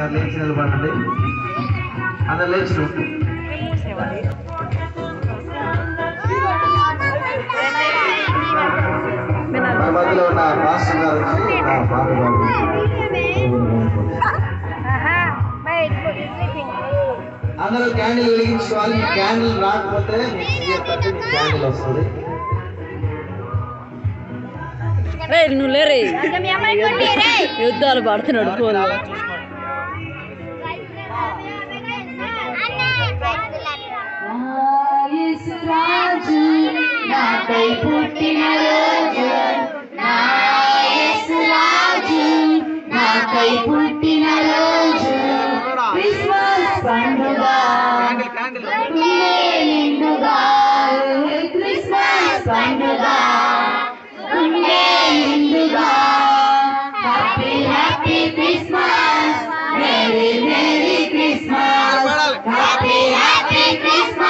ఒకసారి లేచి నిలబడండి అందరు లేచి నిలబడండి. మన మధ్యలో ఉన్న మాస్టర్ గారు వచ్చి ఆ పాట అందరూ క్యాండిల్ వెలిగించుకోవాలి ఈ క్యాండిల్ రాకపోతే మీకు క్లియర్ కట్ మీకు క్యాండిల్ వస్తుంది రే నువ్వు లేరే యుద్ధాలు పడుతున్నాడు ఫోన్ రాజు నాకై పుట్టిన రోజు నా యేసు రాజు నాకై పుట్టిన రోజు క్రిస్మస్ పండుగ గుండె నిండుగా క్రిస్మస్ పండుగ గుండె నిండుగా happy happy Christmas merry merry Christmas happy happy Christmas